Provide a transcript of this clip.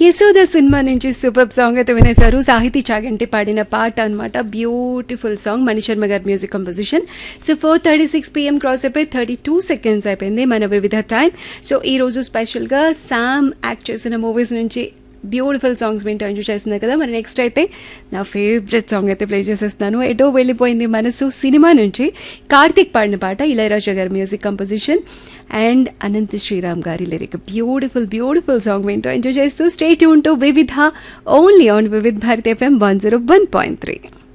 Yashoda cinema నుంచి super song అయితే వినేశారు సాహితీ చాగంటి పాడిన పాట అనమాట బ్యూటిఫుల్ సాంగ్ మణిశర్మ గారి music composition so four thirty six PM cross అయిపోయి థర్టీ టూ సెకండ్స్ అయిపోయింది మన వివిధ టైం సో ఈ రోజు స్పెషల్గా శామ్ యాక్ట్ చేసిన మూవీస్ నుంచి బ్యూటిఫుల్ సాంగ్స్ వింటూ ఎంజాయ్ చేస్తున్నారు కదా మరి నెక్స్ట్ అయితే నా ఫేవరెట్ సాంగ్ అయితే ప్లే చేసేస్తాను ఎటో వెళ్ళిపోయింది మనసు సినిమా నుంచి కార్తిక్ పాడిన పాట ఇళయరాజా గారి music composition and Ananth Sriram గారి లిరిక్ బ్యూటిఫుల్ బ్యూటిఫుల్ సాంగ్ వింటూ ఎంజాయ్ చేస్తూ స్టేట్ ఉంటూ Vividh only on Vividh Bharat FM one zero one point three